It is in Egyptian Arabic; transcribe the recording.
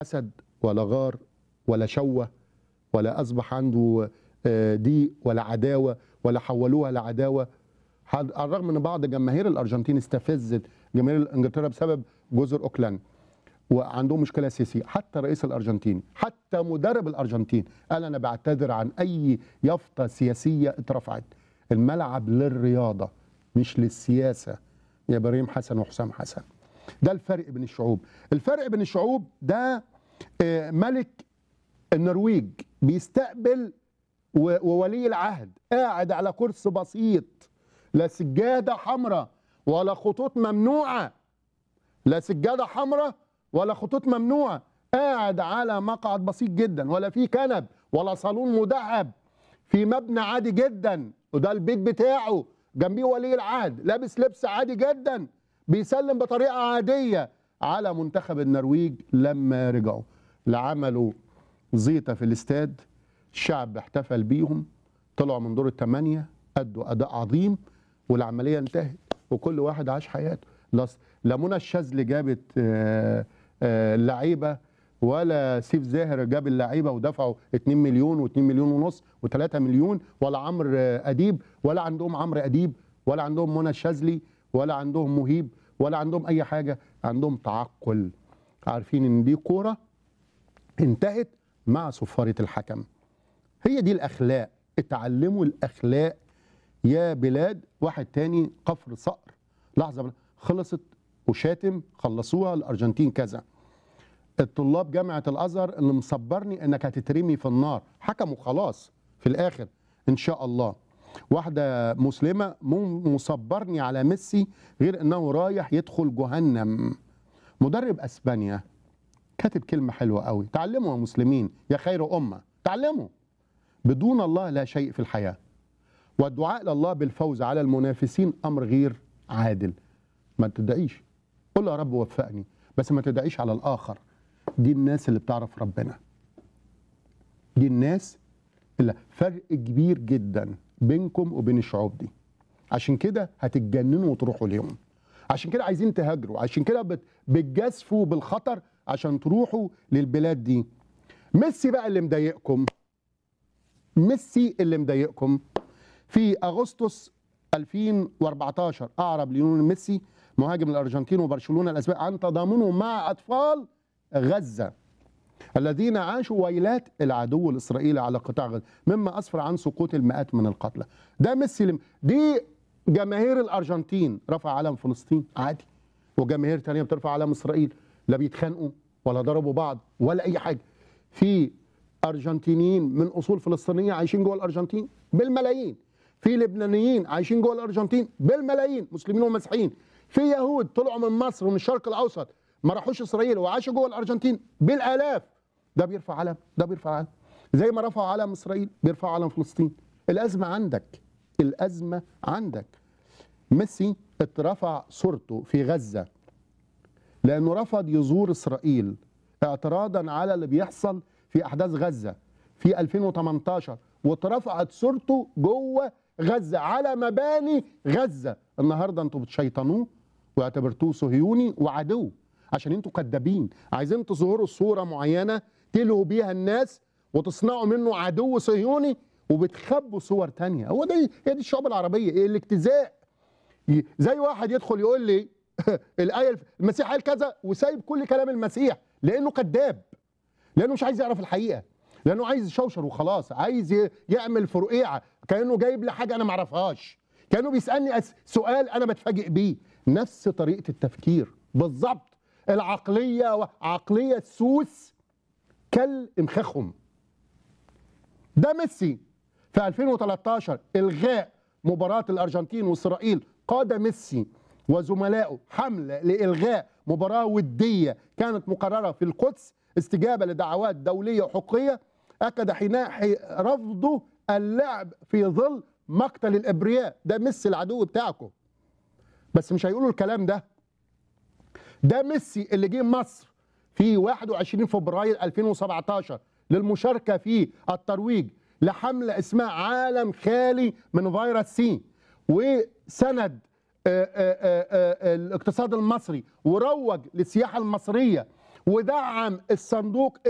حسد ولا غار ولا شوه ولا اصبح عنده آه، ضيق ولا عداوه ولا حولوها لعداوه على الرغم ان بعض جماهير الارجنتين استفزت جماهير انجلترا بسبب جزر اوكلاند وعندهم مشكله سياسيه حتى رئيس الارجنتين حتى مدرب الارجنتين قال انا بعتذر عن اي يافطه سياسيه اترفعت الملعب للرياضه مش للسياسه يا ابراهيم حسن وحسام حسن ده الفرق بين الشعوب الفرق بين الشعوب ده آه، ملك النرويج بيستقبل و- وولي العهد قاعد على كرسي بسيط لا سجاده حمراء ولا خطوط ممنوعه لا سجاده حمراء ولا خطوط ممنوعه قاعد على مقعد بسيط جدا ولا في كنب ولا صالون مدهب في مبنى عادي جدا وده البيت بتاعه جنبيه ولي العهد لابس لبس عادي جدا بيسلم بطريقه عاديه على منتخب النرويج لما رجعوا لا عملوا زيطه في الاستاد الشعب احتفل بيهم طلعوا من دور الثمانيه ادوا اداء عظيم والعمليه انتهت وكل واحد عاش حياته لا لا منى الشاذلي جابت آه، آه، اللعيبه ولا سيف زاهر جاب اللعيبه ودفعوا 2 مليون و2 مليون ونص و3 مليون ولا عمرو آه، اديب ولا عندهم عمرو اديب ولا عندهم منى الشاذلي ولا عندهم مهيب ولا عندهم اي حاجه عندهم تعقل عارفين ان دي كوره انتهت مع صفاره الحكم هي دي الاخلاق اتعلموا الاخلاق يا بلاد واحد تاني قفر صقر لحظه بل- خلصت وشاتم خلصوها الارجنتين كذا الطلاب جامعه الازهر اللي مصبرني انك هتترمي في النار حكموا خلاص في الاخر ان شاء الله واحده مسلمه مو- مصبرني على ميسي غير انه رايح يدخل جهنم مدرب اسبانيا كاتب كلمه حلوه قوي تعلموا يا مسلمين يا خير امه تعلموا بدون الله لا شيء في الحياه والدعاء لله بالفوز على المنافسين امر غير عادل ما تدعيش قول يا رب وفقني بس ما تدعيش على الاخر دي الناس اللي بتعرف ربنا دي الناس اللي فرق كبير جدا بينكم وبين الشعوب دي عشان كده هتتجننوا وتروحوا ليهم عشان كده عايزين تهاجروا عشان كده بت- بتجازفوا بالخطر عشان تروحوا للبلاد دي ميسي بقى اللي مضايقكم ميسي اللي مضايقكم في اغسطس 2014 اعرب ليونيل ميسي مهاجم الارجنتين وبرشلونه الاسباني عن تضامنه مع اطفال غزه الذين عاشوا ويلات العدو الاسرائيلي على قطاع غزه مما اسفر عن سقوط المئات من القتلى ده ميسي اللي دي جماهير الارجنتين رفع علم فلسطين عادي وجماهير تانية بترفع علم اسرائيل لا بيتخانقوا ولا ضربوا بعض ولا اي حاجه في ارجنتينيين من اصول فلسطينيه عايشين جوه الارجنتين بالملايين في لبنانيين عايشين جوه الارجنتين بالملايين مسلمين ومسيحيين في يهود طلعوا من مصر ومن الشرق الاوسط ما راحوش اسرائيل وعاشوا جوه الارجنتين بالالاف ده بيرفع علم ده بيرفع علم زي ما رفعوا علم اسرائيل بيرفعوا علم فلسطين الازمه عندك الازمه عندك ميسي اترفع صورته في غزه لانه رفض يزور اسرائيل اعتراضا على اللي بيحصل في احداث غزه في 2018 واترفعت صورته جوه غزه على مباني غزه النهارده انتوا بتشيطنوه واعتبرتوه صهيوني وعدو عشان انتوا كدابين عايزين تظهروا صوره معينه تلهوا بيها الناس وتصنعوا منه عدو صهيوني وبتخبوا صور تانية هو ده هي دي الشعوب العربيه ايه الاجتزاء ي- زي واحد يدخل يقول لي الايه الف- المسيح قال كذا وسايب كل كلام المسيح لانه كذاب لانه مش عايز يعرف الحقيقه لانه عايز يشوشر وخلاص عايز ي- يعمل فرقيعه كانه جايب لي حاجه انا ما اعرفهاش كانه بيسالني أس- سؤال انا بتفاجئ بيه نفس طريقه التفكير بالظبط العقليه عقليه السوس كل امخاخهم ده ميسي في 2013 الغاء مباراه الارجنتين واسرائيل قاد ميسي وزملائه حمله لالغاء مباراه وديه كانت مقرره في القدس استجابه لدعوات دوليه وحقوقيه اكد حينها رفضه اللعب في ظل مقتل الابرياء ده ميسي العدو بتاعكم بس مش هيقولوا الكلام ده ده ميسي اللي جه مصر في 21 فبراير 2017 للمشاركة في الترويج لحملة اسمها عالم خالي من فيروس سي وسند آه، آه، آه، آه، الاقتصاد المصري وروج للسياحة المصرية ودعم الصندوق